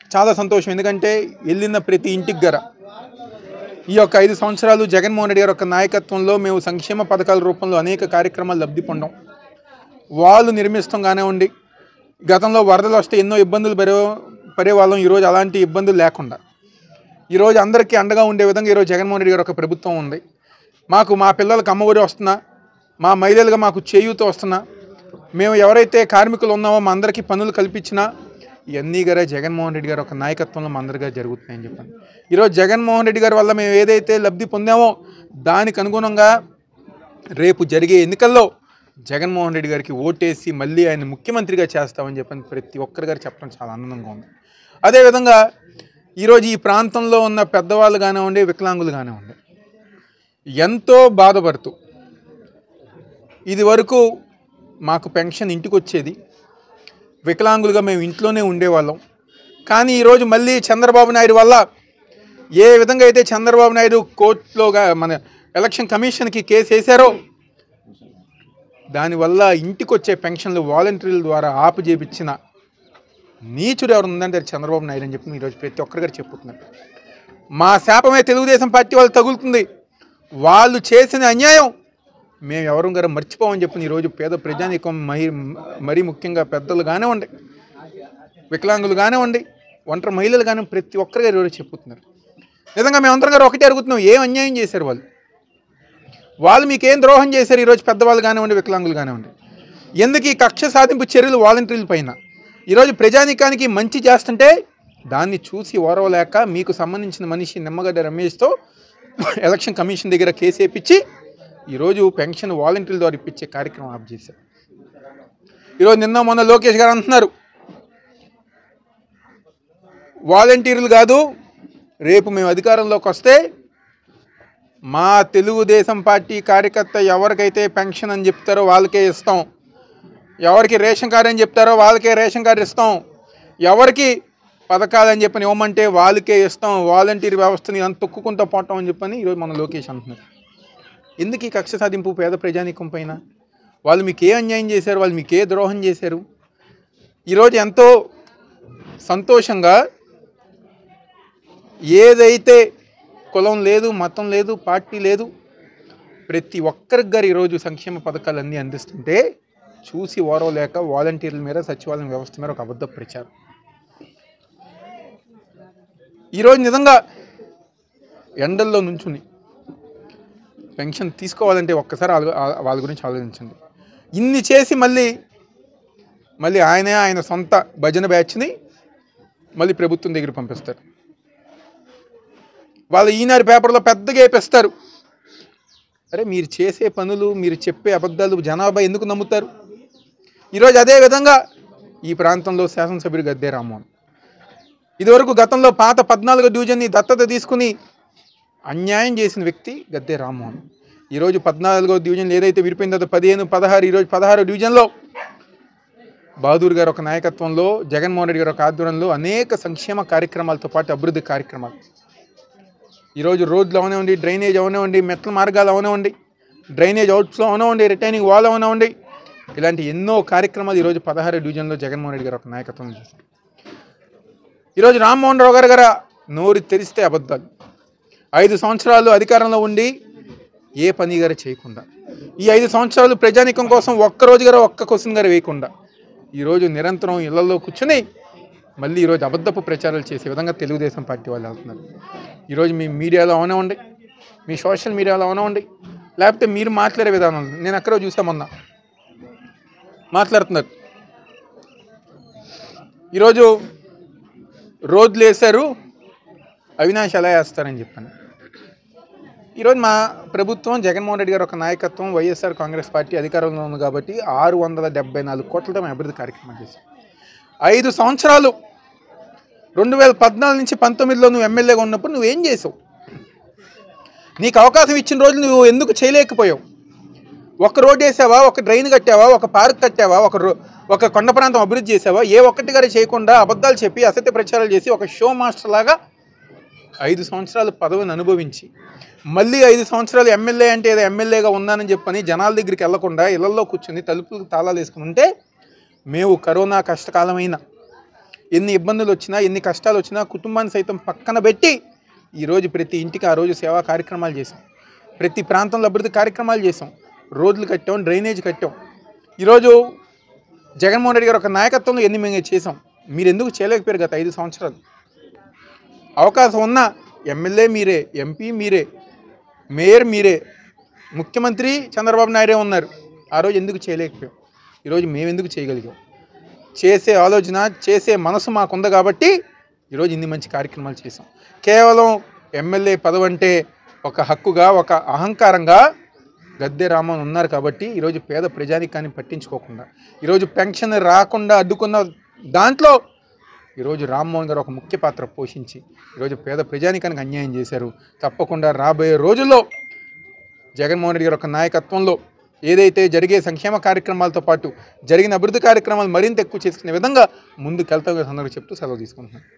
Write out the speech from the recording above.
చాలా సంతోషం ఎందుకంటే వెళ్ళిన ప్రతి ఇంటికి గర ఈ యొక్క ఐదు సంవత్సరాలు జగన్మోహన్ రెడ్డి గారి యొక్క నాయకత్వంలో మేము సంక్షేమ పథకాల రూపంలో అనేక కార్యక్రమాలు లబ్ధి పొందాం వాళ్ళు నిర్మిస్తాం కానివ్వండి గతంలో వరదలు వస్తే ఎన్నో ఇబ్బందులు పడే పడేవాళ్ళం ఈరోజు అలాంటి ఇబ్బందులు లేకుండా ఈరోజు అందరికీ అండగా ఉండే విధంగా ఈరోజు జగన్మోహన్ రెడ్డి గారి ఒక ప్రభుత్వం ఉంది మాకు మా పిల్లలకు అమ్మఒడి వస్తున్నా మా మహిళలుగా మాకు చేయూత వస్తున్నా మేము ఎవరైతే కార్మికులు ఉన్నామో మా అందరికీ పనులు కల్పించినా ఇవన్నీ గారే జగన్మోహన్ రెడ్డి గారు ఒక నాయకత్వంలో మా అందరిగా జరుగుతున్నాయని చెప్పాను ఈరోజు జగన్మోహన్ రెడ్డి గారి వల్ల మేము ఏదైతే లబ్ధి పొందామో దానికి అనుగుణంగా రేపు జరిగే ఎన్నికల్లో జగన్మోహన్ రెడ్డి గారికి ఓటేసి మళ్ళీ ఆయన ముఖ్యమంత్రిగా చేస్తామని చెప్పని ప్రతి ఒక్కరి గారు చెప్పడం చాలా ఆనందంగా ఉంది అదేవిధంగా ఈరోజు ఈ ప్రాంతంలో ఉన్న పెద్దవాళ్ళు కానివ్వండి వికలాంగులు కానివ్వండి ఎంతో బాధపడుతూ ఇది వరకు మాకు పెన్షన్ ఇంటికి వచ్చేది వికలాంగులుగా మేము ఇంట్లోనే ఉండేవాళ్ళం కానీ ఈరోజు మళ్ళీ చంద్రబాబు నాయుడు వల్ల ఏ విధంగా అయితే చంద్రబాబు నాయుడు కోర్టులోగా మన ఎలక్షన్ కమిషన్కి కేసు వేశారో దానివల్ల ఇంటికి వచ్చే పెన్షన్లు వాలంటీర్ల ద్వారా ఆపు చేపించిన నీచుడు ఎవరు ఉందంటే అది చంద్రబాబు నాయుడు అని చెప్పి ఈరోజు ప్రతి ఒక్కరి గారు చెప్పుతున్నారు మా శాపమే తెలుగుదేశం పార్టీ వాళ్ళు తగులుతుంది వాళ్ళు చేసిన అన్యాయం మేము ఎవరు గారు మర్చిపోమని చెప్పి ఈరోజు పేద ప్రజానీకం మహి మరీ ముఖ్యంగా పెద్దలు కానివ్వండి వికలాంగులు కానివ్వండి ఒంటరి మహిళలు కానీ ప్రతి ఒక్కరి గారు ఈరోజు చెప్పుతున్నారు నిజంగా మేమందరం గారు ఒకటే అడుగుతున్నాం ఏం అన్యాయం చేశారు వాళ్ళు వాళ్ళు మీకేం ద్రోహం చేశారు ఈరోజు పెద్దవాళ్ళు కానివ్వండి వికలాంగులు కానివ్వండి ఎందుకు ఈ కక్ష సాధింపు చర్యలు వాలంటీర్ల పైన ఈరోజు ప్రజానీకానికి మంచి చేస్తుంటే దాన్ని చూసి ఓరవలేక మీకు సంబంధించిన మనిషి నిమ్మగడ్డ రమేష్తో ఎలక్షన్ కమిషన్ దగ్గర కేసు వేయించి ఈరోజు పెన్షన్ వాలంటీర్ల ద్వారా ఇప్పించే కార్యక్రమం ఆప్ చేశారు ఈరోజు నిన్న మొన్న లోకేష్ గారు అంటున్నారు వాలంటీర్లు కాదు రేపు మేము అధికారంలోకి వస్తే మా తెలుగుదేశం పార్టీ కార్యకర్త ఎవరికైతే పెన్షన్ అని చెప్తారో వాళ్ళకే ఇస్తాం ఎవరికి రేషన్ కార్డు అని చెప్తారో వాళ్ళకే రేషన్ కార్డు ఇస్తాం ఎవరికి పథకాలని చెప్పని ఇవ్వమంటే వాళ్ళకే ఇస్తాం వాలంటీర్ వ్యవస్థని అంత తొక్కుకుంటూ పోతాం అని చెప్పని ఈరోజు మన లోకేష్ అంటున్నారు ఎందుకు ఈ కక్ష సాధింపు పేద ప్రజానీకం పైన వాళ్ళు మీకు ఏ అన్యాయం చేశారు వాళ్ళు మీకు ఏ ద్రోహం చేశారు ఈరోజు ఎంతో సంతోషంగా ఏదైతే కులం లేదు మతం లేదు పార్టీ లేదు ప్రతి ఒక్కరికి గారు ఈరోజు సంక్షేమ పథకాలన్నీ అందిస్తుంటే చూసి ఓరవలేక వాలంటీర్ల మీద సచివాలయం వ్యవస్థ మీద ఒక అబద్ధ ప్రచారం ఈరోజు నిజంగా ఎండల్లో నుంచుని పెన్షన్ తీసుకోవాలంటే ఒక్కసారి ఆలో- ఆ- వాళ్ళ గురించి ఆలోచించండి ఇన్ని చేసి మళ్ళీ మళ్ళీ ఆయనే ఆయన సొంత భజన బ్యాచ్ని మళ్ళీ ప్రభుత్వం దగ్గర పంపిస్తారు వాళ్ళ ఈనాడు పేపర్లో పెద్దగా వేపిస్తారు అరే మీరు చేసే పనులు మీరు చెప్పే అబద్ధాలు జనాభా ఎందుకు నమ్ముతారు ఈరోజు అదే విధంగా ఈ ప్రాంతంలో శాసనసభ్యుడు గద్దే రామ్మోహన్ ఇదివరకు గతంలో పాత పద్నాలుగో డివిజన్ని దత్తత తీసుకుని అన్యాయం చేసిన వ్యక్తి గద్దే రామ్మోహన్ ఈరోజు పద్నాలుగో డివిజన్ ఏదైతే విడిపోయిందో పదిహేను పదహారు ఈరోజు పదహారు డివిజన్లో బహదూర్ గారు ఒక నాయకత్వంలో జగన్మోహన్ రెడ్డి గారు ఒక ఆధ్వర్యంలో అనేక సంక్షేమ కార్యక్రమాలతో పాటు అభివృద్ధి కార్యక్రమాలు ఈరోజు రోడ్లు అవనివ్వండి డ్రైనేజ్ అవనివ్వండి మెట్ల మార్గాలు అవనివ్వండి డ్రైనేజ్ అవుట్స్లో అవనివ్వండి రిటైనింగ్ వాల్ అవనివ్వండి ఇలాంటి ఎన్నో కార్యక్రమాలు ఈరోజు పదహారు డివిజన్లో జగన్మోహన్ రెడ్డి గారు ఒక నాయకత్వం చేశారు ఈరోజు రామ్మోహన్ రావు గారు గారు నోరు తెరిస్తే అబద్ధాలు ఐదు సంవత్సరాలు అధికారంలో ఉండి ఏ పని గారు చేయకుండా ఈ ఐదు సంవత్సరాలు ప్రజానికం కోసం ఒక్క రోజు గారు ఒక్క క్వశ్చన్ గారు వేయకుండా ఈరోజు నిరంతరం ఇళ్లలో కూర్చుని మళ్ళీ ఈరోజు అబద్ధపు ప్రచారాలు చేసే విధంగా తెలుగుదేశం పార్టీ వాళ్ళు వెళ్తున్నారు ఈరోజు మీ మీడియాలో అవనివ్వండి మీ సోషల్ మీడియాలో అవనివ్వండి లేకపోతే మీరు మాట్లాడే విధానం నేను ఎక్కడో చూసా మొన్న మాట్లాడుతున్నారు ఈరోజు రోడ్లు వేశారు అవినాష్ ఎలా వేస్తారని చెప్పాను ఈరోజు మా ప్రభుత్వం జగన్మోహన్ రెడ్డి గారు ఒక నాయకత్వం వైఎస్ఆర్ కాంగ్రెస్ పార్టీ అధికారంలో ఉంది కాబట్టి ఆరు వందల డెబ్బై నాలుగు కోట్లతో మేము అభివృద్ధి కార్యక్రమం చేశాం ఐదు సంవత్సరాలు రెండు వేల పద్నాలుగు నుంచి పంతొమ్మిదిలో నువ్వు ఎమ్మెల్యేగా ఉన్నప్పుడు నువ్వేం చేసావు నీకు అవకాశం ఇచ్చిన రోజు నువ్వు ఎందుకు చేయలేకపోయావు ఒక రోడ్ వేసావా ఒక డ్రైన్ కట్టావా ఒక పార్క్ కట్టావా ఒక రో ఒక కొండ ప్రాంతం అభివృద్ధి చేసావా ఏ ఒక్కటి గారి చేయకుండా అబద్ధాలు చెప్పి అసత్య ప్రచారాలు చేసి ఒక షో మాస్టర్ లాగా ఐదు సంవత్సరాలు పదవిని అనుభవించి మళ్ళీ ఐదు సంవత్సరాలు ఎమ్మెల్యే అంటే ఏదో ఎమ్మెల్యేగా ఉన్నానని చెప్పని జనాల దగ్గరికి వెళ్లకుండా ఇళ్లలో కూర్చుని తలుపులకు తాళాలు వేసుకుని ఉంటే మేము కరోనా కష్టకాలమైన ఎన్ని ఇబ్బందులు వచ్చినా ఎన్ని కష్టాలు వచ్చినా కుటుంబాన్ని సైతం పక్కన పెట్టి ఈరోజు ప్రతి ఇంటికి ఆ రోజు సేవా కార్యక్రమాలు చేసాం ప్రతి ప్రాంతంలో అభివృద్ధి కార్యక్రమాలు చేసాం రోడ్లు కట్టాం డ్రైనేజ్ కట్టాం ఈరోజు జగన్మోహన్ రెడ్డి గారు ఒక నాయకత్వంలో ఎన్ని మేము చేసాం మీరు ఎందుకు చేయలేకపోయారు గత ఐదు సంవత్సరాలు అవకాశం ఉన్న ఎమ్మెల్యే మీరే ఎంపీ మీరే మేయర్ మీరే ముఖ్యమంత్రి చంద్రబాబు నాయుడే ఉన్నారు ఆ రోజు ఎందుకు చేయలేకపోయాం ఈరోజు మేము ఎందుకు చేయగలిగాం చేసే ఆలోచన చేసే మనసు మాకుంది కాబట్టి ఈరోజు ఇన్ని మంచి కార్యక్రమాలు చేసాం కేవలం ఎమ్మెల్యే పదవి అంటే ఒక హక్కుగా ఒక అహంకారంగా గద్దె రామన్ ఉన్నారు కాబట్టి ఈరోజు పేద ప్రజానికాన్ని పట్టించుకోకుండా ఈరోజు పెన్షన్ రాకుండా అడ్డుకున్న దాంట్లో ఈరోజు రామ్మోహన్ గారు ఒక ముఖ్య పాత్ర పోషించి ఈరోజు పేద ప్రజానికానికి అన్యాయం చేశారు తప్పకుండా రాబోయే రోజుల్లో జగన్మోహన్ రెడ్డి గారి యొక్క నాయకత్వంలో ఏదైతే జరిగే సంక్షేమ కార్యక్రమాలతో పాటు జరిగిన అభివృద్ధి కార్యక్రమాలు మరింత ఎక్కువ చేసుకునే విధంగా ముందుకెళ్తా సందర్భంగా చెప్తూ సెలవు తీసుకుంటున్నాను